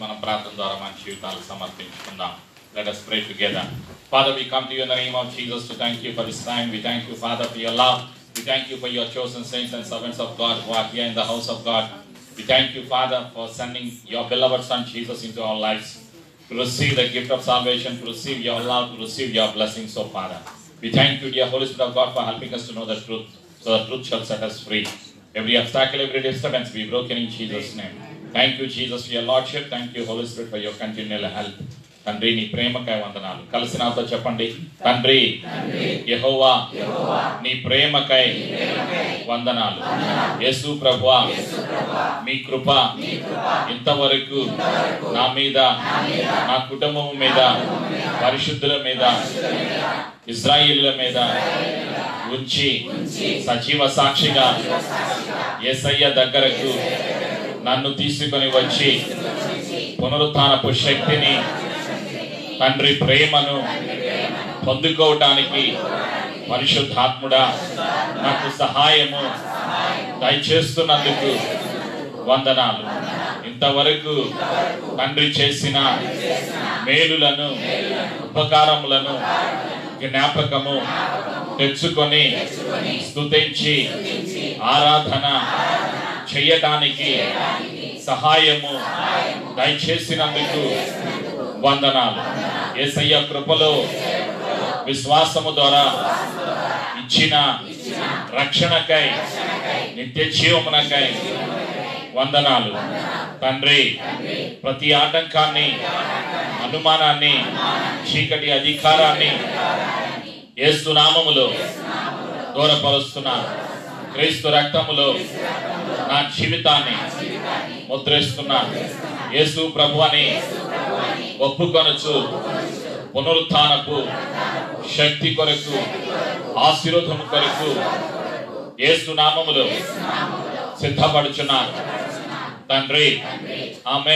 మనం ప్రార్థన ద్వారా మన జీవితాలు సమర్పించుకుందాం Let us pray together. Father, we come to you in the name of Jesus to thank you for this time. We thank you, Father, for your love. We thank you for your chosen saints and servants of God who are here in the house of God. We thank you, Father, for sending your beloved Son Jesus into our lives to receive the gift of salvation, to receive your love, to receive your blessings, so Father. We thank you, dear Holy Spirit of God, for helping us to know the truth, so the truth shall set us free. Every obstacle, every disturbance be broken in Jesus' name. Thank you, Jesus, for your Lordship. Thank you, Holy Spirit, for your continual help. తండ్రి నీ ప్రేమకై వందనాలు కలిసి నాతో చెప్పండి తండ్రి యెహోవా నీ ప్రేమకై వందనాలు యేసు ప్రభువా మీ కృప ఇంతవరకు నా మీద నా కుటుంబం మీద పరిశుద్ధుల మీద ఇజ్రాయిలుల మీద ఉంచి సజీవ సాక్షిగా యేసయ్య దగ్గరకు నన్ను తీసుకొని వచ్చి పునరుత్నపు శక్తిని తండ్రి ప్రేమను పొందుకోవటానికి పరిశుద్ధాత్ముడా నాకు సహాయము దయచేస్తున్నందుకు వందనాలు ఇంతవరకు తండ్రి చేసిన మేలులను ఉపకారములను జ్ఞాపకము తెచ్చుకొని స్తుతించి ఆరాధన చేయటానికి సహాయము దయచేసినందుకు వందనాలు ఏసయ్య కృపలో విశ్వాసము ద్వారా ఇచ్చిన రక్షణకై నిత్య జీవమునకై వందనాలు తండ్రి ప్రతి ఆటంకాన్ని అనుమానాన్ని చీకటి అధికారాన్ని ఏసు నామములో దూరపరుస్తున్నాను క్రీస్తు రక్తములో నా జీవితాన్ని ముద్రిస్తున్నాను యేసు ప్రభు అని ఒప్పుకొనచ్చు పునరుత్నపు శక్తి కొరకు ఆశీర్వదము కొరకు యేసు నామములో సిద్ధపడుచున్నాను తండ్రి ఆమె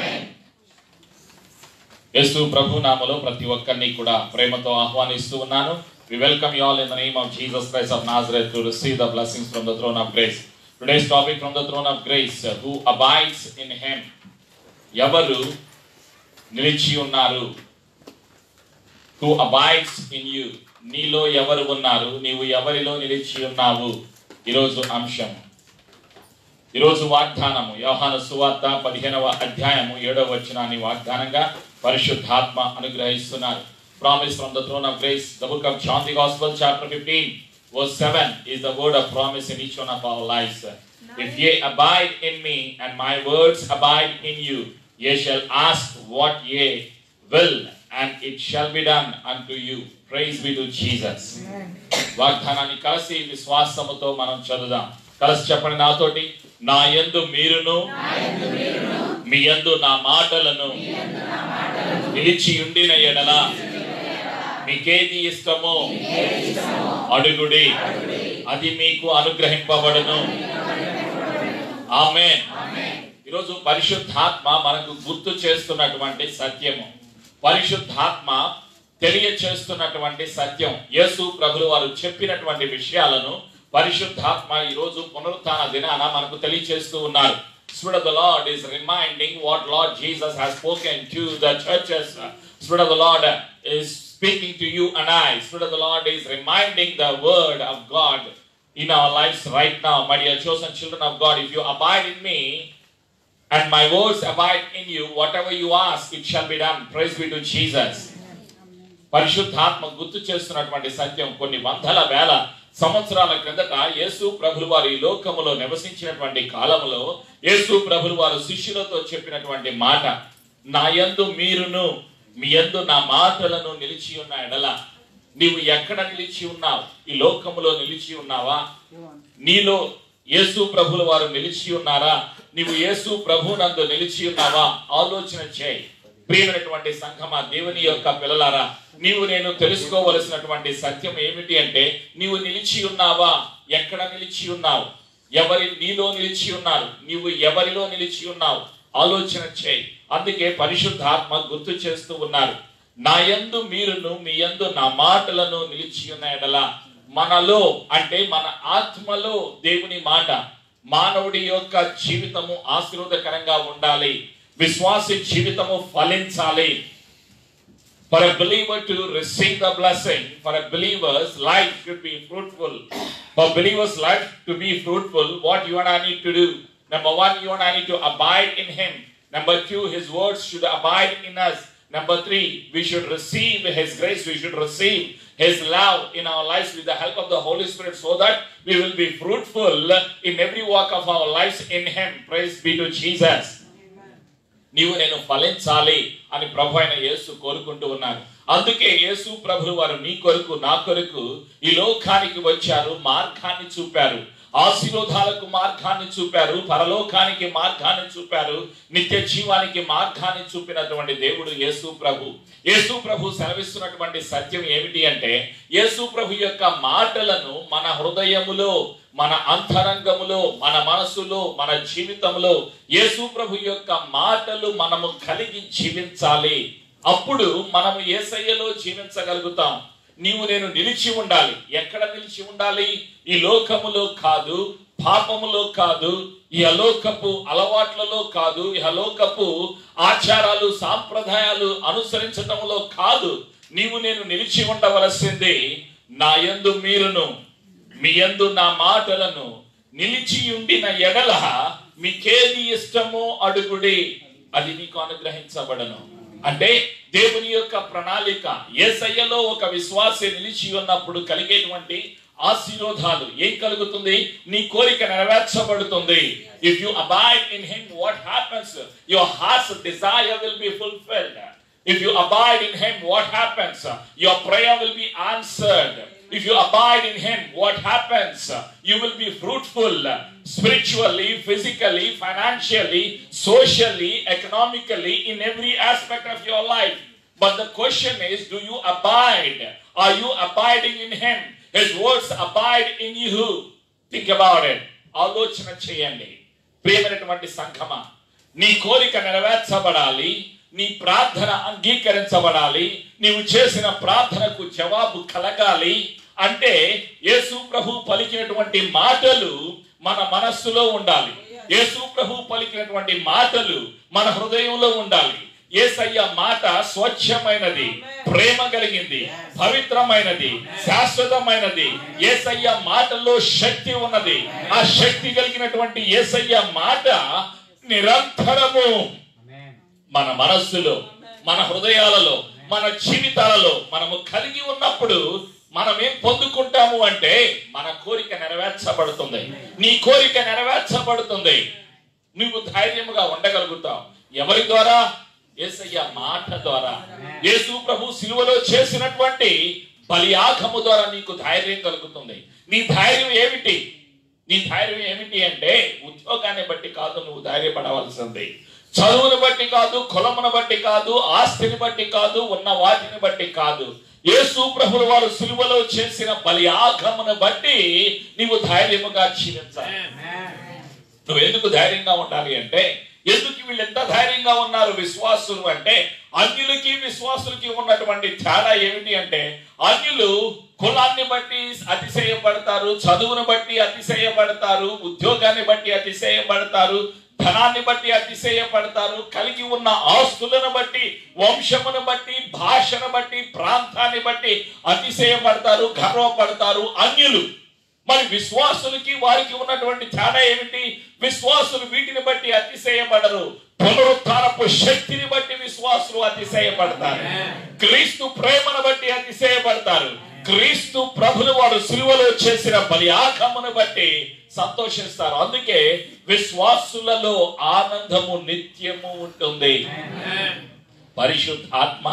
యేసు ప్రభు నామలో ప్రతి ఒక్కరిని కూడా ప్రేమతో ఆహ్వానిస్తూ ఉన్నాను we welcome you all in the name of Jesus Christ of Nazareth to receive the blessings from the throne of grace today's topic from the throne of grace who abides in him ఎవరు నిలిచి ఉన్నారు who abides in you నీలో ఎవరు ఉన్నారు నీవు ఎవరిలో నిలిచి ఉన్నావు ఈరోజు అంశం ఈరోజు వాగ్దానము యోహాను సువార్త పదిహేనవ అధ్యాయము ఏడవ వచనాన్ని వాగ్దానంగా పరిశుద్ధాత్మ అనుగ్రహిస్తున్నారు promise from the throne of grace the book of John the gospel chapter 15 verse 7 is the word of promise in each one of our lives if ye abide in me and my words abide in you ye shall ask what ye will and it shall be done unto you praise be to jesus వాగ్దానాన్ని కలిసి విశ్వాసముతో మనం చదువుదాం కలిసి చెప్పండి నాతోటి నా యందు మీరును మీ యందు నా మాటలను నిలిచి ఉండిన ఎడల మీకేది ఇష్టమో అడుగుడి అది మీకు అనుగ్రహింపబడును ఆమె ఈరోజు పరిశుద్ధాత్మ మనకు గుర్తు చేస్తున్నటువంటి సత్యము పరిశుద్ధాత్మ తెలియచేస్తున్నటువంటి సత్యం యేసు ప్రభులు వారు చెప్పినటువంటి విషయాలను పరిశుద్ధాత్మ ఈ రోజు పునరుత్థాన దినాన మనకు తెలియచేస్తూ ఉన్నారు Spirit of the Lord is reminding what Lord Jesus has spoken to the churches. Spirit of the Lord is speaking to you and I. Spirit of the Lord is reminding the word of God in our lives right now. My dear chosen children of God, if you abide in me, and my words abide in you, whatever you ask, it shall be done. Praise be to Jesus. పరిశుద్ధాత్మ గుర్తు చేస్తున్నటువంటి సత్యం కొన్ని వందల వేల సంవత్సరాల క్రిందట యేసు ప్రభులు వారు ఈ లోకములో నివసించినటువంటి కాలములో యేసు ప్రభులు వారు శిష్యులతో చెప్పినటువంటి మాట నా యందు మీరును మీ యందు నా మాటలను నిలిచి ఉన్న ఎడల నీవు ఎక్కడ నిలిచి ఉన్నావు ఈ లోకములో నిలిచి ఉన్నావా నీలో యేసు ప్రభుల వారు నిలిచి ఉన్నారా నీవు యేసు ప్రభు నందు నిలిచి ఉన్నావా ఆలోచన చేయి ప్రియమైనటువంటి సంఘమా దేవుని యొక్క పిల్లలారా నీవు నేను తెలుసుకోవలసినటువంటి సత్యం ఏమిటి అంటే నీవు నిలిచి ఉన్నావా ఎక్కడ నిలిచి ఉన్నావు ఎవరి నీలో నిలిచి ఉన్నారు నీవు ఎవరిలో నిలిచి ఉన్నావు ఆలోచన చేయి అందుకే పరిశుద్ధాత్మ గుర్తు చేస్తూ ఉన్నారు నా యందు మీరును మీ యందు నా మాటలను నిలిచి ఉన్న ఎడల మనలో అంటే మన ఆత్మలో దేవుని మాట మానవుడి యొక్క జీవితము ఆశీర్వదకరంగా ఉండాలి విశ్వాసి జీవితము ఫలించాలి For a believer to receive the blessing, for a believer's life should be fruitful. For believer's life to be fruitful, what you and I need to do? Number one, you and I need to abide in Him. Number two, His words should abide in us. Number three, we should receive His grace. We should receive His love in our lives with the help of the Holy Spirit so that we will be fruitful in every walk of our lives in Him. Praise be to Jesus. నీవు నేను ఫలించాలి అని ప్రభు అయిన యేసు కోరుకుంటూ ఉన్నారు అందుకే యేసు ప్రభులు వారు నీ కొరకు నా కొరకు ఈ లోకానికి వచ్చారు మార్గాన్ని చూపారు ఆశీర్వాదాలకు మార్గాన్ని చూపారు పరలోకానికి మార్గాన్ని చూపారు నిత్య జీవానికి మార్గాన్ని చూపినటువంటి దేవుడు యేసు ప్రభు యేసు ప్రభు సెలవిస్తున్నటువంటి సత్యం ఏమిటి అంటే యేసు ప్రభు యొక్క మాటలను మన హృదయములో మన అంతరంగములో మన మనసులో మన జీవితంలో యేసు ప్రభు యొక్క మాటలు మనము కలిగి జీవించాలి అప్పుడు మనము ఏసయ్యలో జీవించగలుగుతాం నీవు నేను నిలిచి ఉండాలి ఎక్కడ నిలిచి ఉండాలి ఈ లోకములో కాదు పాపములో కాదు ఈ అలోకపు అలవాట్లలో కాదు ఈ అలోకపు ఆచారాలు సాంప్రదాయాలు అనుసరించటంలో కాదు నీవు నేను నిలిచి ఉండవలసింది నా యందు మీరును మీ యందు నా మాటలను నిలిచి ఉండిన ఎడల మీకేది ఇష్టమో అడుగుడి అది నీకు అనుగ్రహించబడను అంటే దేవుని యొక్క ప్రణాళిక ఏసయ్యలో ఒక విశ్వాసి నిలిచి ఉన్నప్పుడు కలిగేటువంటి ఆశీర్వాదాలు ఏం కలుగుతుంది నీ కోరిక నెరవేర్చబడుతుంది if you abide in him what happens your heart's desire will be fulfilled If you abide in Him, what happens? Your prayer will be answered. If you abide in Him, what happens? You will be fruitful spiritually, physically, financially, socially, economically, in every aspect of your life. But the question is do you abide? Are you abiding in Him? His words abide in you. Think about it. ఆలోచన చేయండి ప్రియమైనటువంటి సంఘమా నీ కోరిక నెరవేర్చబడాలి నీ ప్రార్థన అంగీకరించబడాలి నీవు చేసిన ప్రార్థనకు జవాబు కలగాలి అంటే యేసు ప్రభు పలికినటువంటి మాటలు మన మనస్సులో ఉండాలి యేసు ప్రభు పలికినటువంటి మాటలు మన హృదయంలో ఉండాలి ఏసయ్య మాట స్వచ్ఛమైనది ప్రేమ కలిగింది పవిత్రమైనది శాశ్వతమైనది ఏసయ్య మాటల్లో శక్తి ఉన్నది ఆ శక్తి కలిగినటువంటి ఏసయ్య మాట నిరంతరము మన మనస్సులో మన హృదయాలలో మన జీవితాలలో మనము కలిగి ఉన్నప్పుడు మనం ఏం పొందుకుంటాము అంటే మన కోరిక నెరవేర్చబడుతుంది నీ కోరిక నెరవేర్చబడుతుంది నువ్వు ధైర్యముగా ఉండగలుగుతావు ఎవరి ద్వారా యేసయ్య మాట ద్వారా యేసు ప్రభు సిలువలో చేసినటువంటి బలియాగము ద్వారా నీకు ధైర్యం కలుగుతుంది నీ ధైర్యం ఏమిటి నీ ధైర్యం ఏమిటి అంటే ఉద్యోగాన్ని బట్టి కాదు నువ్వు ధైర్యపడవలసింది చదువును బట్టి కాదు కులమును బట్టి కాదు ఆస్తిని బట్టి కాదు ఉన్న వాటిని బట్టి కాదు యేసు ప్రభులు వారు సిలువలో చేసిన బలి ఆగమును బట్టి నీవు ధైర్యముగా జీవించాలి నువ్వు ఎందుకు ధైర్యంగా ఉండాలి అంటే ఎందుకు వీళ్ళు ఎంత ధైర్యంగా ఉన్నారు విశ్వాసులు అంటే అన్యులకి విశ్వాసులకి ఉన్నటువంటి తేడా ఏమిటి అంటే అన్యులు కులాన్ని బట్టి అతిశయపడతారు చదువును బట్టి అతిశయపడతారు ఉద్యోగాన్ని బట్టి అతిశయపడతారు ధనాన్ని బట్టి అతిశయపడతారు కలిగి ఉన్న ఆస్తులను బట్టి వంశమును బట్టి భాషను బట్టి ప్రాంతాన్ని బట్టి అతిశయపడతారు గర్వపడతారు అన్యులు మరి విశ్వాసులకి వారికి ఉన్నటువంటి తేడా ఏమిటి విశ్వాసులు వీటిని బట్టి అతిశయపడరు పునరుత్నపు శక్తిని బట్టి విశ్వాసులు అతిశయపడతారు క్రీస్తు ప్రేమను బట్టి అతిశయపడతారు క్రీస్తు ప్రభులు వారు సిలువలో చేసిన బలియాగమును బట్టి సంతోషిస్తారు అందుకే విశ్వాసులలో ఆనందము నిత్యము ఉంటుంది పరిశుద్ధాత్మ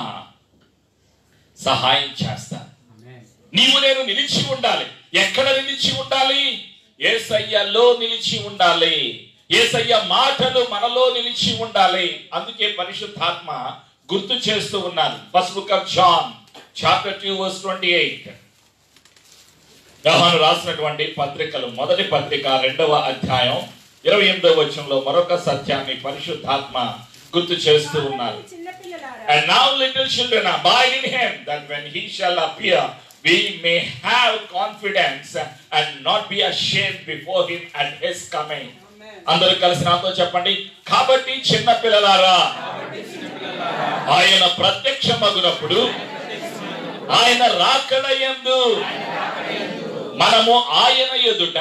సహాయం చేస్తారు నీవు నేను నిలిచి ఉండాలి ఎక్కడ నిలిచి ఉండాలి ఏసయ్యలో నిలిచి ఉండాలి ఏసయ్య మాటలు మనలో నిలిచి ఉండాలి అందుకే పరిశుద్ధాత్మ గుర్తు చేస్తూ ఉన్నాను first book of John chapter two verse twenty eight యోహాను రాసినటువంటి పత్రికలు మొదటి పత్రిక రెండవ అధ్యాయం ఇరవై ఎనిమిదవ వచనంలో మరొక సత్యాన్ని పరిశుద్ధాత్మ గుర్తు చేస్తూ ఉన్నారు చిన్నపిల్లలారా And now, little children, abide in him, that when he shall appear, we may have confidence and not be ashamed before him at his coming. అందరూ కలిసి నాతో చెప్పండి కాబట్టి చిన్న పిల్లలారా ఆయన ప్రత్యక్షమగునప్పుడు ఆయన రాకడ యందు మనము ఆయన ఎదుట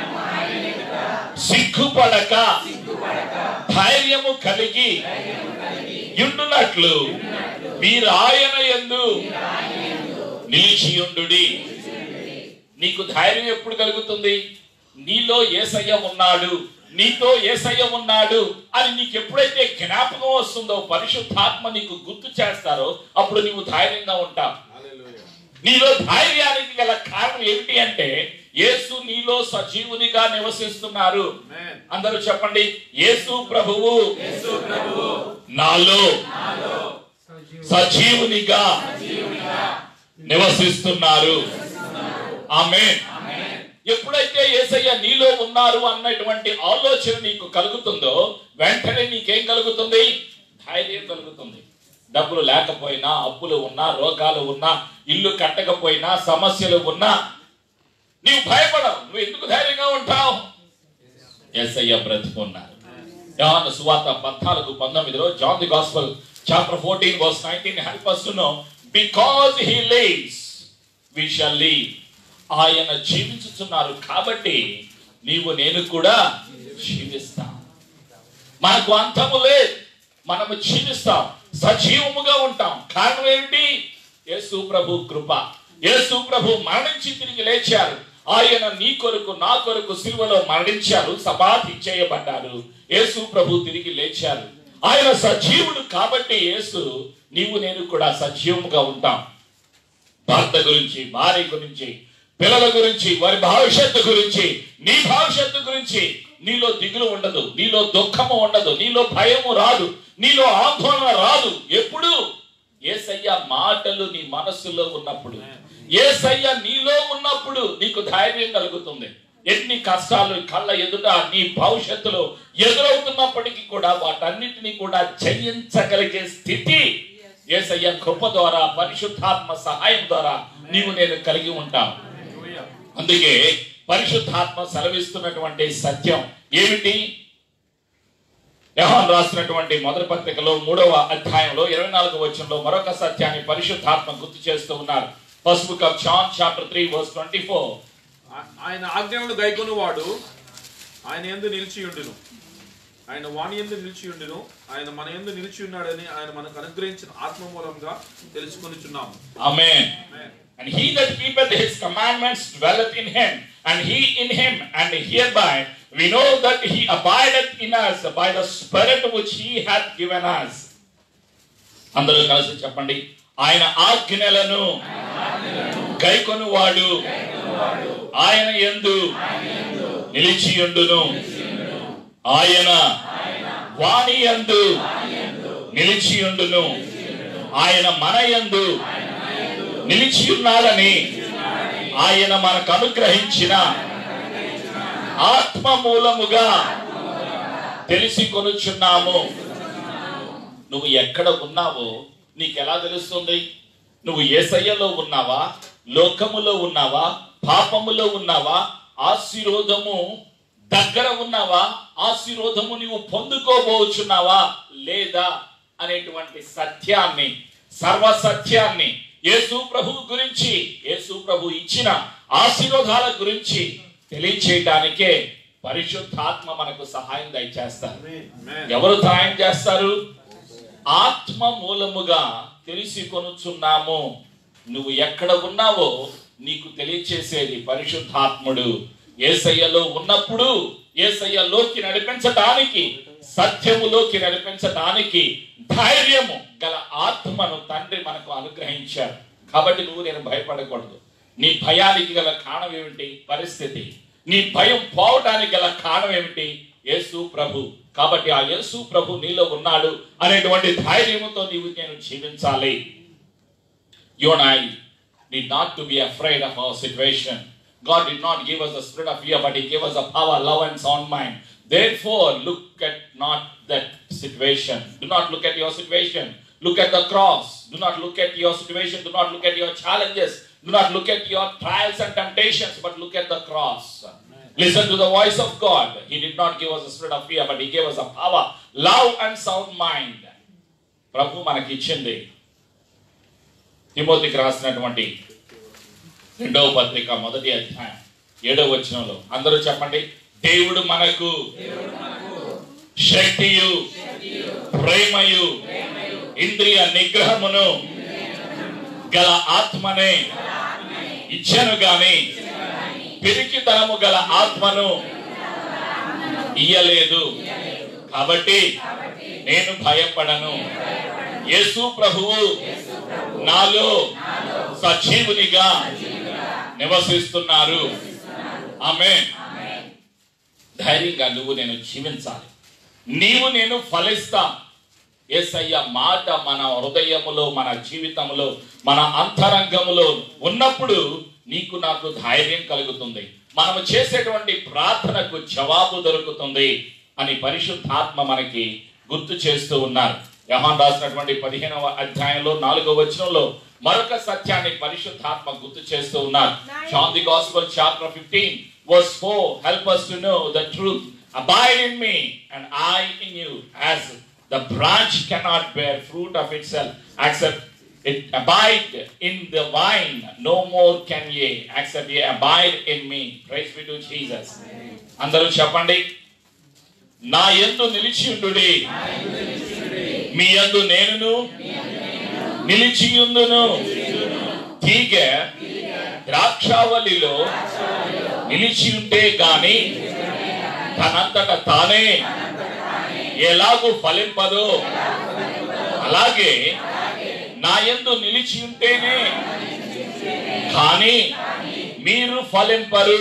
సిగ్గుపడక ధైర్యము కలిగి ఉండునట్లు మీరు ఆయన ఎందు నిలిచియుండు నీకు ధైర్యం ఎప్పుడు కలుగుతుంది నీలో ఏసయ్య ఉన్నాడు నీతో ఏసయ్య ఉన్నాడు అని నీకు ఎప్పుడైతే జ్ఞాపకం వస్తుందో పరిశుద్ధాత్మ నీకు గుర్తు చేస్తారో అప్పుడు నీవు ధైర్యంగా ఉంటావు నీలో ధైర్యానికి గల కారణం ఏమిటి అంటే యేసు నీలో సజీవునిగా నివసిస్తున్నారు Amen. అందరూ చెప్పండి యేసు ప్రభువు నాలో సజీవునిగా నివసిస్తున్నారు ఆమె ఎప్పుడైతే ఏసయ్య నీలో ఉన్నారు అన్నటువంటి ఆలోచన నీకు కలుగుతుందో వెంటనే నీకేం కలుగుతుంది ధైర్యం కలుగుతుంది డబ్బులు లేకపోయినా అప్పులు ఉన్నా రోగాలు ఉన్నా ఇల్లు కట్టకపోయినా సమస్యలు ఉన్నా నీవు భయపడవు నువ్వు ఎందుకు ధైర్యంగా ఉంటావు ఏసయ్య బ్రతుకున్నారు యోహాను సువార్త పద్నాలుగు పంతొమ్మిదిలో John the gospel chapter fourteen verse nineteen help us to know because he lives we shall live ఆయన జీవించుతున్నారు కాబట్టి నీవు నేను కూడా జీవిస్తాం మనకు అంతము లేదు మనము జీవిస్తాం సజీవముగా ఉంటాం కారణం ఏమిటి యేసు ప్రభు కృప యేసు ప్రభు మరణించి తిరిగి లేచారు ఆయన నీ కొరకు నా కొరకు సిలువలో మరణించారు సమాధి చేయబడ్డారు యేసు ప్రభు తిరిగి లేచారు ఆయన సజీవుడు కాబట్టి యేసు నీవు నేను కూడా సజీవముగా ఉంటాం భర్త గురించి భార్య గురించి పిల్లల గురించి వారి భవిష్యత్తు గురించి నీ భవిష్యత్తు గురించి నీలో దిగులు ఉండదు నీలో దుఃఖము ఉండదు నీలో భయము రాదు నీలో ఆందోళన రాదు ఎప్పుడు ఏసయ్య మాటలు నీ మనస్సులో ఉన్నప్పుడు ఏసయ్య నీలో ఉన్నప్పుడు నీకు ధైర్యం కలుగుతుంది ఎన్ని కష్టాలు కళ్ళ ఎదుట నీ భవిష్యత్తులో ఎదురవుతున్నప్పటికీ కూడా వాటన్నిటిని కూడా జయించగలిగే స్థితి ఏసయ్య కృప ద్వారా పరిశుద్ధాత్మ సహాయం ద్వారా నీవు నేను కలిగి ఉంటావు Hallelujah. అందుకే పరిశుద్ధాత్మ సెలవిస్తున్నటువంటి సత్యం ఏమిటి యెహోవా రాసినటువంటి మొదటి పత్రికలో మూడవ అధ్యాయంలో ఇరవై నాలుగు వచనంలో మరొక సత్యాన్ని పరిశుద్ధాత్మ గుర్తు చేస్తూ ఉన్నారు first book of John chapter three verse twenty four ఆ- ఆయన ఆజ్ఞలను గైకొనువాడు ఆయన ఎందు నిలిచి ఉండును ఆయన వాణి ఎందు నిలిచి ఉండును ఆయన మన ఎందు నిలిచి ఉన్నాడని ఆయన మనకు అనుగ్రహించిన ఆత్మ మూలంగా తెలుసుకొనిచున్నాము ఆమేన్ Amen. And he that keepeth his commandments dwelleth in him, and he in him, and hereby we know that he abideth in us by the Spirit which he hath given us. అందరూ కలిసి చెప్పండి ఆయన ఆజ్ఞలను గైకొనువాడు ఆయన ఎందు నిలిచియుండును ఆయన వాణి యందు నిలిచియుండును ఆయన మన యందు నిలిచి ఉన్నాడని ఆయన మనకు అనుగ్రహించిన ఆత్మ మూలముగా తెలిసి కొనుచున్నాము నువ్వు ఎక్కడ ఉన్నావో నీకు ఎలా తెలుస్తుంది నువ్వు ఏసయ్యలో ఉన్నావా లోకములో ఉన్నావా పాపములో ఉన్నావా ఆశీర్వాదము దగ్గర ఉన్నావా ఆశీర్వాదము నీవు పొందుకోబోచున్నావా లేదా అనేటువంటి సత్యాన్ని సర్వ సత్యాన్ని యేసు ప్రభు గురించి యేసు ప్రభు ఇచ్చిన ఆశీర్వాదాల గురించి తెలియచేయడానికే పరిశుద్ధాత్మ మనకు సహాయం దయచేస్తారు Amen. Amen. ఎవరు సహాయం చేస్తారు ఆత్మ మూలముగా తెలిసి కొనుచున్నాము నువ్వు ఎక్కడ ఉన్నావో నీకు తెలియచేసేది పరిశుద్ధాత్ముడు ఏసయ్యలో ఉన్నప్పుడు ఏసయ్యలోకి నడిపించటానికి సత్యములోకి నడిపించటానికి ధైర్యము గల ఆత్మను తండ్రి మనకు అనుగ్రహించారు కాబట్టి నువ్వు నేను భయపడకూడదు నీ భయానికి గల కారణం ఏమిటి పరిస్థితి నీ భయం పోవటానికి గల కారణం ఏమిటి యేసు ప్రభు కాబట్టి ఆ యేసు ప్రభు నీలో ఉన్నాడు అనేటువంటి ధైర్యముతో నీవు నేను జీవించాలి You and I need not to be afraid of our situation. God did not give us a spirit of fear, but He gave us a power, love, and sound mind. Therefore, look at not that situation. Do not look at your situation. Look at the cross. Do not look at your situation. Do not look at your challenges. Do not look at your trials and temptations, but look at the cross. Listen to the voice of God. He did not give us a spirit of fear, but He gave us a power, love, and sound mind. ప్రభు మనకి ఇచ్చింది తిమోతికి రాసినటువంటి రెండవ పత్రిక మొదటి అధ్యాయం ఏడవ వచనంలో అందరూ చెప్పండి దేవుడు మనకు శక్తియు ప్రేమయు ఇంద్రియ నిగ్రహమును గల ఆత్మనే ఇచ్చాను గాని పిరికితనము గల ఆత్మను ఇయ్యలేదు కాబట్టి నేను భయపడను యేసు ప్రభువు నాలో సజీవునిగా నివసిస్తున్నారు ఆమె ధైర్యంగా నువ్వు నేను జీవించాలి నీవు నేను ఫలిస్తా ఏసయ్య మాట మన హృదయములో మన జీవితంలో మన అంతరంగములో ఉన్నప్పుడు నీకు నాకు ధైర్యం కలుగుతుంది మనము చేసేటువంటి ప్రార్థనకు జవాబు దొరుకుతుంది అని పరిశుద్ధాత్మ మనకి గుర్తు చేస్తూ ఉన్నారు యహాన్ రాసినటువంటి పదిహేనవ అధ్యాయంలో నాలుగవ వచనంలో మరొక సత్యాన్ని పరిశుద్ధాత్మ గుర్తు చేస్తూ ఉన్నారు John the gospel chapter fifteen verse four help us to know the truth abide in me and I in you as the branch cannot bear fruit of itself except it abide in the vine no more can ye except ye abide in me praise be to jesus అందరూ చెప్పండి నా యందు నిలిచియుండుడి మీ యందు నేనును నిలిచియుందును తీగ ద్రాక్షావళిలో నిలిచి ఉంటే గాని తనంతట తానే ఎలాగూ ఫలింపదో అలాగే నా యందు నిలిచి ఉంటేనే కానీ మీరు ఫలింపరు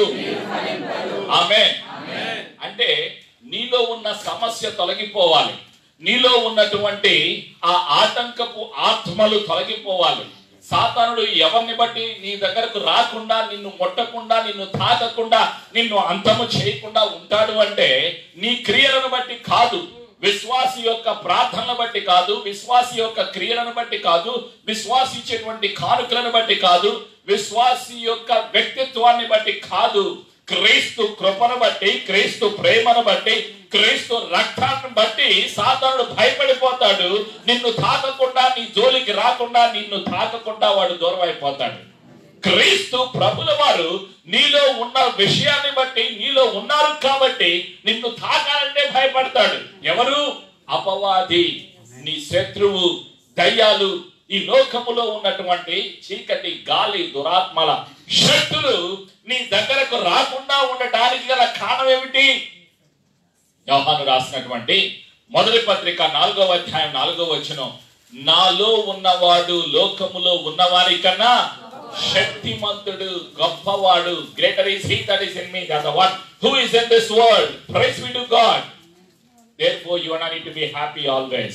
ఆమె అంటే నీలో ఉన్న సమస్య తొలగిపోవాలి నీలో ఉన్నటువంటి ఆ ఆటంకపు ఆత్మలు తొలగిపోవాలి సాతానుడు ఎవరిని బట్టి నీ దగ్గరకు రాకుండా నిన్ను ముట్టకుండా నిన్ను తాకకుండా నిన్ను అంతము చేయకుండా ఉంటాడు అంటే నీ క్రియలను బట్టి కాదు విశ్వాసి యొక్క ప్రార్థనను బట్టి కాదు విశ్వాసి యొక్క క్రియలను బట్టి కాదు విశ్వాసి ఇచ్చేటువంటి కానుకలను బట్టి కాదు విశ్వాసి యొక్క వ్యక్తిత్వాన్ని బట్టి కాదు క్రీస్తు కృపను బట్టి క్రీస్తు ప్రేమను బట్టి క్రీస్తు రక్తాన్ని బట్టి సాతానుడు భయపడిపోతాడు నిన్ను తాకకుండా నీ జోలికి రాకుండా నిన్ను తాకకుండా వాడు దూరం అయిపోతాడు క్రీస్తు ప్రభుల వారు నీలో ఉన్న విషయాన్ని బట్టి నీలో ఉన్నారు కాబట్టి నిన్ను తాకాలంటే భయపడతాడు ఎవరు అపవాది నీ శత్రువు దయ్యాలు ఈ లోకములో ఉన్నటువంటి చీకటి గాలి దురాత్మల శక్తులు నీ దగ్గరకు రాకుండా ఉండటానికి గల కారణం ఏమిటి యోహాను రాసినటువంటి మొదటి పత్రిక నాలుగవ అధ్యాయం నాలుగవ వచనం నాలో ఉన్నవాడు లోకములో ఉన్నవారి కన్నా శక్తిమంతుడు గొప్పవాడు greater is he that is in me that the one who is in this world praise be to God therefore you are need to be happy always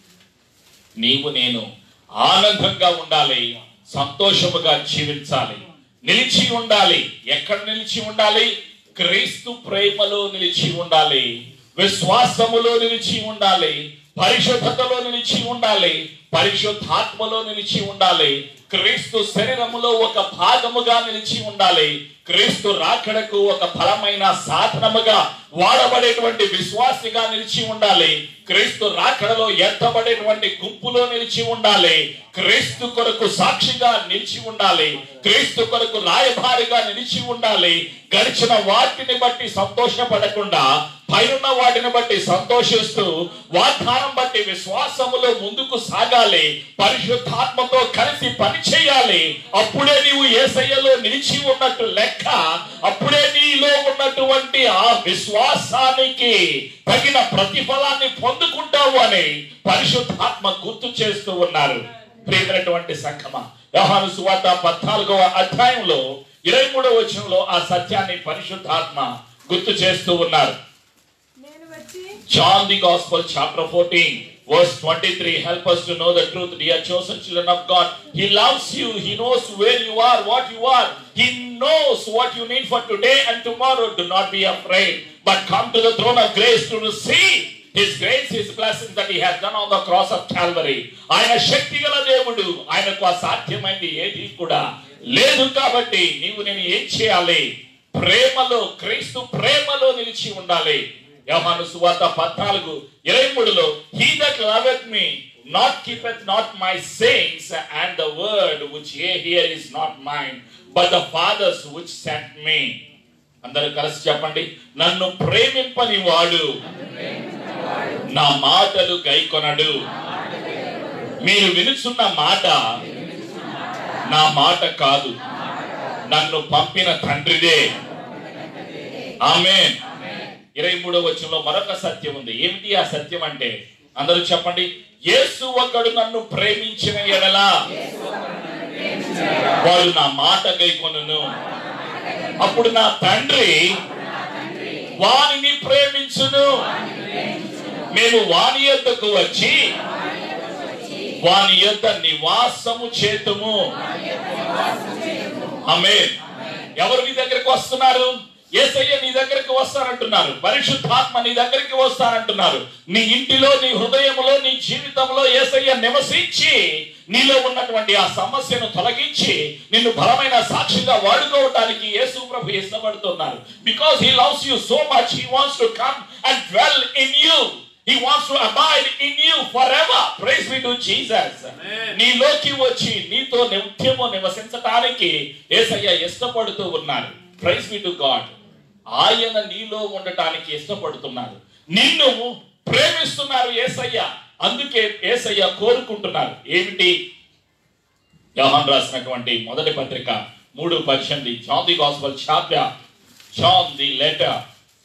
నీవు నేను ఆనందంగా ఉండాలి సంతోషముగా జీవించాలి నిలిచి ఉండాలి ఎక్కడ నిలిచి ఉండాలి క్రీస్తు ప్రేమలో నిలిచి ఉండాలి విశ్వాసములో నిలిచి ఉండాలి పరిశుద్ధతలో నిలిచి ఉండాలి పరిశుద్ధాత్మలో నిలిచి ఉండాలి క్రీస్తు శరీరములో ఒక భాగముగా నిలిచి ఉండాలి క్రీస్తు రాకడకు ఒక బలమైన సాధనముగా వాడబడేటువంటి విశ్వాసిగా నిలిచి ఉండాలి క్రీస్తు రాకడలో ఎత్తబడేటువంటి గుంపులో నిలిచి ఉండాలి క్రీస్తు కొరకు సాక్షిగా నిలిచి ఉండాలి క్రీస్తు కొరకు రాయభారిగా నిలిచి ఉండాలి గడిచిన వాటిని బట్టి సంతోషపడకుండా పైనున్న వాటిని బట్టి సంతోషిస్తూ వాగ్దానం బట్టి విశ్వాసములో ముందుకు సాగాలి పరిశుద్ధాత్మతో కలిసి పని చేయాలి అప్పుడే నీవు ఏసయ్యలో నిలిచి ఉన్నట్టు లెక్క అప్పుడే నీలో ఉన్నటువంటి ఆ విశ్వాసానికి తగిన ప్రతిఫలాన్ని పొందుకుంటావు అని పరిశుద్ధాత్మ గుర్తు చేస్తూ ఉన్నారు ప్రియమైనటువంటి సంఘమ వ్యవహార సువార్త పద్నాలుగవ అధ్యాయంలో ఇరవై మూడవ వచనంలో ఆ సత్యాన్ని పరిశుద్ధాత్మ గుర్తు చేస్తూ ఉన్నారు నేను వచ్చి John the Gospel, chapter 14, verse 23. Help us to know the truth, dear chosen children of God. He loves you. He knows where you are, what you are. He knows what you need for today and tomorrow. Do not be afraid, but come to the throne of grace to receive His grace, His blessings that He has done on the cross of Calvary. ఆయన శక్తి గల దేవుడు ఆయనకు అసాధ్యమైంది ఏది కూడా లేదు కాబట్టి నీవు నేను ఏం చేయాలి ప్రేమలో క్రీస్తు ప్రేమలో నిలిచి ఉండాలి యోహాను సువార్త పద్నాలుగు ఇరవై మూడులో he that loveth me not keepeth not my sayings and the word which ye hear is not mind but the father's which sent me అందరూ కలిసి చెప్పండి నన్ను ప్రేమింపని వాడు నా మాటలు గైకొనడు మీరు వినుచున్న మాట నా మాట కాదు నన్ను పంపిన తండ్రిదే ఆమె ఇరవై మూడో వచనంలో మరొక సత్యం ఉంది ఏమిటి ఆ సత్యం అంటే అందరూ చెప్పండి యేసు ఒకడు నన్ను ప్రేమించిన ఎడలా వాడు నా మాట గైకొనును అప్పుడు నా తండ్రి వానిని ప్రేమించును మేము వాని యొద్దకు వచ్చి వాని యొద్ద నివాసము చేతుము ఆమె ఎవరు నీ దగ్గరికి వస్తున్నారు ఏసయ్య నీ దగ్గరికి వస్తానంటున్నారు పరిశుద్ధాత్మ నీ దగ్గరికి వస్తానంటున్నారు నీ ఇంటిలో నీ హృదయంలో నీ జీవితంలో ఏసయ్య నివసించి నీలో ఉన్నటువంటి ఆ సమస్యను తొలగించి నిన్ను బలమైన సాక్షిగా వాడుకోవటానికి యేసు ప్రభు ఇష్టపడుతున్నారు because he loves you so much he wants to come and dwell in you he wants to abide in you forever praise we to Jesus Amen. నీలోకి వచ్చి నీతో నిత్యము నివసించటానికి ఏసయ్య ఇష్టపడుతూ ఉన్నారు ప్రైజ్ వి టు గాడ్ ఆయన నీలో ఉండటానికి ఇష్టపడుతున్నారు నిన్ను ప్రేమిస్తున్నారు ఏసయ్య అందుకే ఏసయ్య కోరుకుంటున్నారు ఏమిటి యోహాన్ రాసినటువంటి మొదటి పత్రిక మూడు పద్దెనిమిది John the gospel chapter John the letter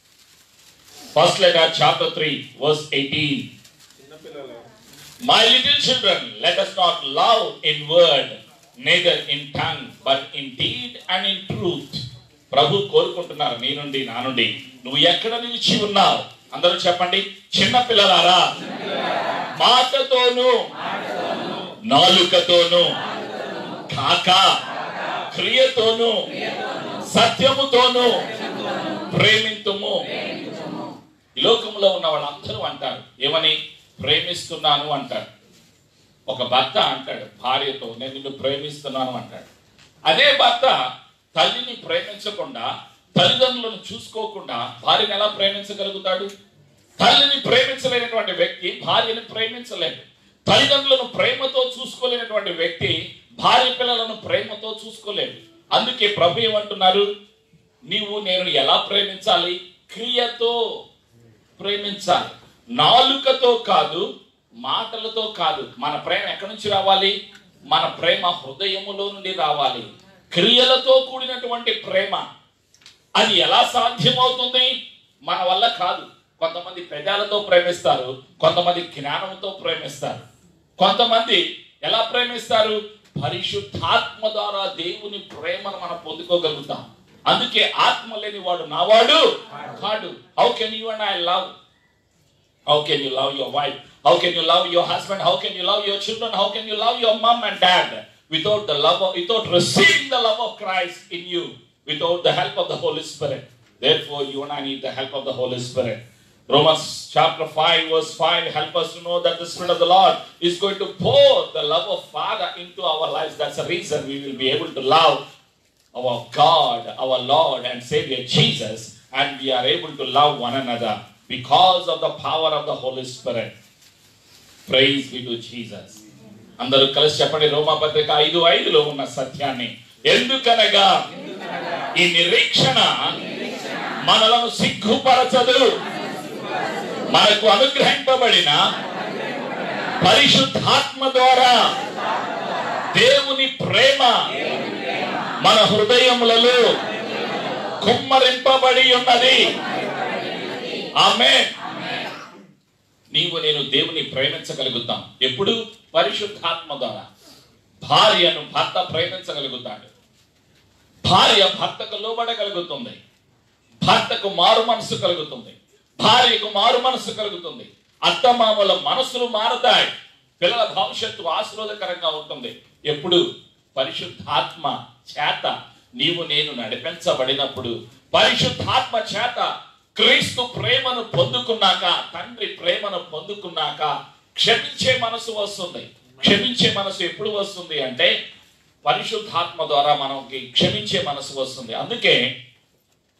first letter chapter three verse eighteen చిన్నపిల్లలు My little children, let us not love in word, neither in tongue, but in deed and in truth. ప్రభు కోరుకుంటున్నారు నీ నుండి నా నుండి నువ్వు ఎక్కడ నిలిచి ఉన్నావు అందరూ చెప్పండి చిన్న పిల్లలారా మాటతోను నాలుకతోను కాక క్రియతోను సత్యముతోను ప్రేమింతుము ఈ లోకంలో ఉన్న వాళ్ళందరూ అంటారు ఏమని ప్రేమిస్తున్నాను అంటారు ఒక భర్త అంటాడు భార్యతో నేను నిన్ను ప్రేమిస్తున్నాను అంటాడు అదే భర్త తల్లిని ప్రేమించకుండా తల్లిదండ్రులను చూసుకోకుండా భార్యను ఎలా ప్రేమించగలుగుతాడు తల్లిని ప్రేమించలేనటువంటి వ్యక్తి భార్యని ప్రేమించలేడు తల్లిదండ్రులను ప్రేమతో చూసుకోలేనటువంటి వ్యక్తి భార్య పిల్లలను ప్రేమతో చూసుకోలేడు అందుకే ప్రభు ఏమంటున్నారు నీవు నేను ఎలా ప్రేమించాలి క్రియతో ప్రేమించాలి నాలుకతో కాదు మాటలతో కాదు మన ప్రేమ ఎక్కడి నుంచి రావాలి మన ప్రేమ హృదయములో నుండి రావాలి క్రియలతో కూడినటువంటి ప్రేమ అది ఎలా సాధ్యమవుతుంది మన వల్ల కాదు కొంతమంది పెదాలతో ప్రేమిస్తారు కొంతమంది జ్ఞానంతో ప్రేమిస్తారు కొంతమంది ఎలా ప్రేమిస్తారు పరిశుద్ధాత్మ ద్వారా దేవుని ప్రేమను మనం పొందుకోగలుగుతాం అందుకే ఆత్మ లేని వాడు నావాడు కాడు how can you and I love How can you love your wife? How can you love your husband? How can you love your children? How can you love your mom and dad without the love of, without receiving the love of Christ in you, without the help of the Holy Spirit? Therefore, you and I need the help of the Holy Spirit. Romans chapter 5, verse 5 help us to know that the Spirit of the Lord is going to pour the love of Father into our lives. That's the reason we will be able to love our God, our Lord and Savior Jesus, and we are able to love one another because of the power of the Holy Spirit. Praise be to Jesus. అందరూ కలిసి చెప్పండి రోమా పత్రిక ఐదు ఐదులో ఉన్న సత్యాన్ని ఎందుకనగా ఈ నిరీక్షణ మనలను సిగ్గుపరచదు మనకు అనుగ్రహింపబడిన పరిశుద్ధాత్మ ద్వారా దేవుని ప్రేమ మన హృదయములలో కుమ్మరింపబడి ఉన్నది ఆమె నీవు నేను దేవుని ప్రేమించగలుగుతాం ఎప్పుడు పరిశుద్ధాత్మ ద్వారా భార్యను భర్త ప్రేమించగలుగుతాడు భార్య భర్తకు లోబడగలుగుతుంది భర్తకు మారు మనసు కలుగుతుంది భార్యకు మారు మనసు కలుగుతుంది అత్తమామల మనసులు మారతాయి పిల్లల భవిష్యత్తు ఆశీర్వాదకరంగా ఉంటుంది ఎప్పుడు పరిశుద్ధాత్మ చేత నీవు నేను నడిపించబడినప్పుడు పరిశుద్ధాత్మ చేత క్రీస్తు ప్రేమను పొందుకున్నాక తండ్రి ప్రేమను పొందుకున్నాక క్షమించే మనసు వస్తుంది క్షమించే మనసు ఎప్పుడు వస్తుంది అంటే పరిశుద్ధాత్మ ద్వారా మనకి క్షమించే మనసు వస్తుంది అందుకే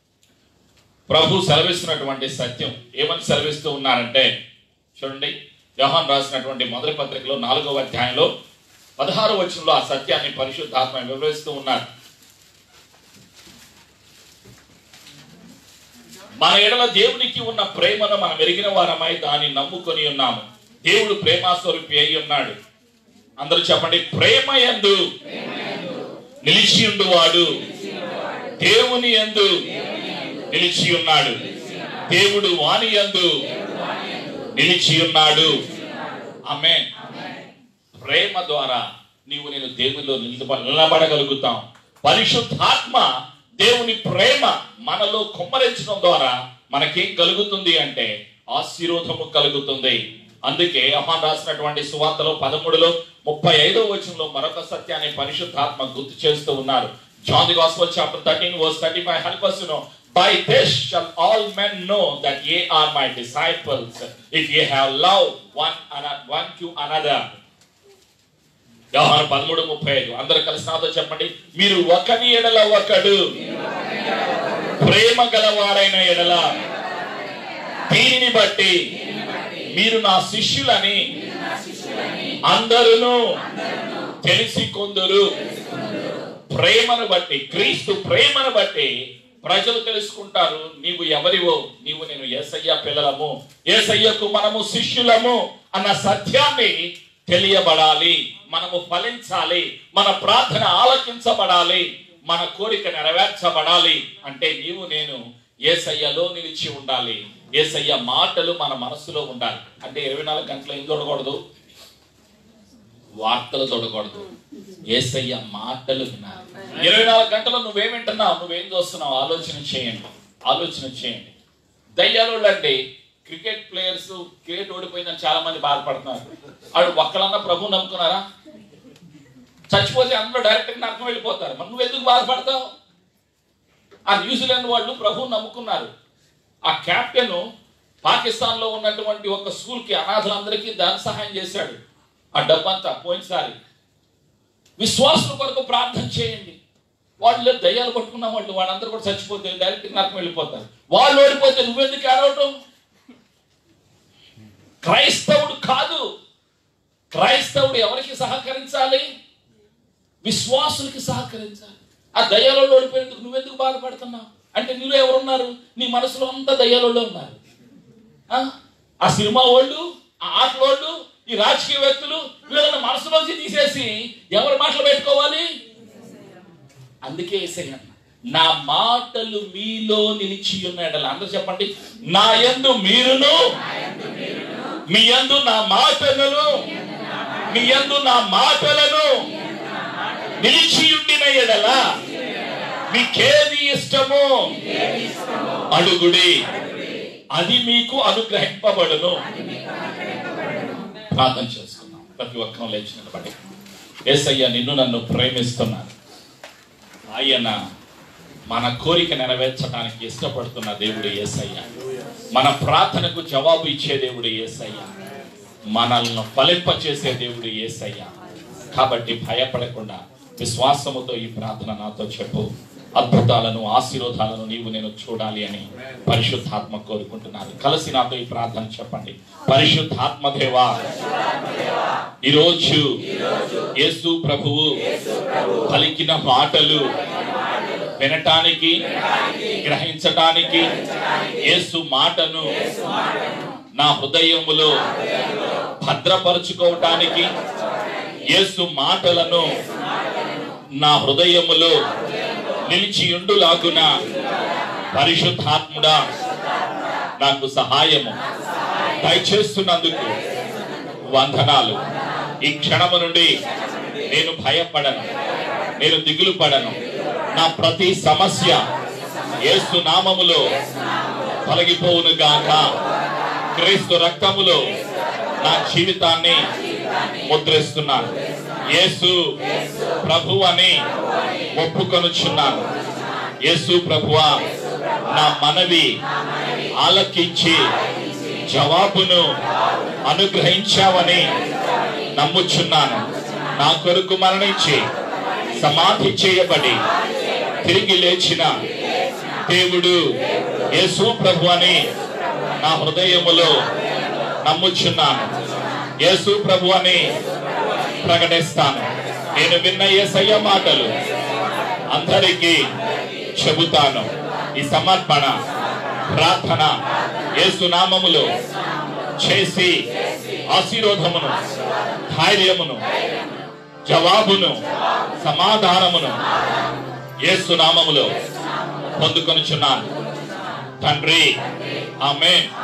ప్రభు సెలవిస్తున్నటువంటి సత్యం ఏమని సెలవిస్తూ ఉన్నారంటే చూడండి యోహాన్ రాసినటువంటి మొదటి పత్రికలో నాలుగవ అధ్యాయంలో పదహారు వచనంలో ఆ సత్యాన్ని పరిశుద్ధాత్మ వివరిస్తూ ఉన్నారు మన ఎడల దేవునికి ఉన్న ప్రేమను మనం ఎరిగిన వారమై దాన్ని నమ్ముకొని ఉన్నాము దేవుడు ప్రేమాస్వరూపి అయి ఉన్నాడు అందరూ చెప్పండి ప్రేమ ఎందు నిలిచి ఉండువాడు దేవుని యందు నిలిచి ఉన్నాడు దేవుడు వాని యందు నిలిచి ఉన్నాడు ఆమె ప్రేమ ద్వారా నీవు నేను దేవునిలో నిలబ నిలబడగలుగుతాం పరిశుద్ధాత్మ దేవుని ప్రేమ మనలో కుమ్మరించడం ద్వారా మనకేం కలుగుతుంది అంటే ఆశీర్వాదము కలుగుతుంది అందుకే అహాన్ రాసినటువంటి సువార్తలో పదమూడులో ముప్పై ఐదో వచనంలో మరొక సత్యాన్ని పరిశుద్ధాత్మ గుర్తు చేస్తూ ఉన్నారు John the gospel chapter thirteen verse thirty five help us to know by this shall all men know that ye are my disciples if ye have love one ano- one to another వ్యవహారం పదమూడు ముప్పై ఐదు అందరు కలిసి నాతో చెప్పండి మీరు ఒకని ఎడల ఒకడు ప్రేమ గలవారైన ఎడల దీనిని బట్టి మీరు నా శిష్యులని అందరును తెలిసి కొందరు ప్రేమను బట్టి క్రీస్తు ప్రేమను బట్టి ప్రజలు తెలుసుకుంటారు నీవు ఎవరివో నీవు నేను ఏసయ్య పిల్లలము ఏసయ్యకు మనము శిష్యులము అన్న సత్యాన్ని తెలియబడాలి మనము ఫలించాలి మన ప్రార్థన ఆలకించబడాలి మన కోరిక నెరవేర్చబడాలి అంటే నీవు నేను ఏసయ్యలో నిలిచి ఉండాలి ఏసయ్య మాటలు మన మనసులో ఉండాలి అంటే ఇరవై నాలుగు గంటలు ఏం చూడకూడదు వార్తలు చూడకూడదు ఏసయ్య మాటలు వినాలి ఇరవై నాలుగు గంటలు నువ్వేం వింటున్నావు నువ్వేం చూస్తున్నావు ఆలోచన చేయండి ఆలోచన చేయండి దయ్యాలు అండి క్రికెట్ ప్లేయర్స్ క్రికెట్ ఓడిపోయిందని చాలా మంది బాధపడుతున్నారు వాడు ఒక్కలన్నా ప్రభు నమ్ముకున్నారా చచ్చిపోతే అందరూ డైరెక్ట్ నరకం వెళ్ళిపోతారు మరి నువ్వు ఎందుకు బాధపడతావు ఆ న్యూజిలాండ్ వాళ్ళు ప్రభు నమ్ముకున్నారు ఆ కెప్టెన్ పాకిస్తాన్ లో ఉన్నటువంటి ఒక స్కూల్ కి అనాథలందరికీ దాన సహాయం చేశాడు ఆ డబ్బంతా పోయినసారి విశ్వాసుల కొరకు ప్రార్థన చేయండి వాళ్ళు దయ్యాలు పట్టుకున్న వాళ్ళు వాళ్ళందరూ కూడా చచ్చిపోతే డైరెక్ట్ నరకం వెళ్ళిపోతారు వాళ్ళు ఓడిపోతే నువ్వెందుకు ఏడవటం క్రైస్తవుడు కాదు క్రైస్తవుడు ఎవరికి సహకరించాలి విశ్వాసులకి సహకరించాలి ఆ దయ్యాలలో ఓడిపోయేందుకు నువ్వెందుకు బాధపడుతున్నావు అంటే నీలో ఎవరున్నారు నీ మనసులో అంతా దయ్యాలలో ఉన్నారు ఆ? ఆ సినిమా వాళ్ళు ఆ ఆటలోళ్ళు ఈ రాజకీయ వ్యక్తులు వీళ్ళని మనసులోంచి తీసేసి ఎవరి మాటలు పెట్టుకోవాలి అందుకే ఏసై అన్న నా మాటలు మీలో నిలిచి ఉన్నాడల అందరూ చెప్పండి నా యందు మీరును మీ యందు నా మాటలను మీ యందు నా మాటలను నిలిచి ఉండిన ఎడల మీకేది ఇష్టమో అడుగుడి అది మీకు అనుగ్రహింపబడును ప్రార్థన చేసుకుందాం ప్రతి ఒక్కరం లేచి నిలబడి ఏసయ్య నిన్ను నన్ను ప్రేమిస్తున్నాను ఆయన మన కోరిక నెరవేర్చడానికి ఇష్టపడుతున్న దేవుడు ఏసయ్య మన ప్రార్థనకు జవాబు ఇచ్చే దేవుడు ఏసయ్య మనల్ని ఫలింప చేసే దేవుడు ఏసయ్య కాబట్టి భయపడకుండా విశ్వాసముతో ఈ ప్రార్థన నాతో చెప్పు అద్భుతాలను ఆశీర్వాదాలను నీవు నేను చూడాలి అని పరిశుద్ధాత్మ కోరుకుంటున్నాను కలిసి నాతో ఈ ప్రార్థన చెప్పండి పరిశుద్ధాత్మ దేవా ఈరోజు యేసు ప్రభువు పలికిన మాటలు వినటానికి గ్రహించటానికి యేసు మాటను నా హృదయములో భద్రపరుచుకోవటానికి యేసు మాటలను నా హృదయములో నిలిచి ఉండులాగున పరిశుద్ధాత్ముడా నాకు సహాయము దయచేస్తున్నందుకు వందనాలు ఈ క్షణము నుండి నేను భయపడను నేను దిగులు పడను నా ప్రతి సమస్య యేసు నామములో తొలగిపోవును గాక క్రీస్తు రక్తములో నా జీవితాన్ని ముద్రిస్తున్నాను యేసు ప్రభు అని ఒప్పుకొనుచున్నాను యేసు ప్రభువా నా మనవి ఆలకించి జవాబును అనుగ్రహించావని నమ్ముచున్నాను నా కొరకు మరణించి సమాధి చేయబడి తిరిగి లేచిన దేవుడు యేసు ప్రభు అని నా హృదయములో నమ్ముచున్నాను యేసు ప్రభు అని ప్రకటిస్తాను నేను విన్న యేసయ్య మాటలు అందరికీ చెబుతాను ఈ సమర్పణ ప్రార్థన యేసు నామములో చేసి ఆశీర్వాదమును ధైర్యమును జవాబును సమాధానమును యేసు నామములో పొందుకొనుచున్నాను తండ్రి ఆమె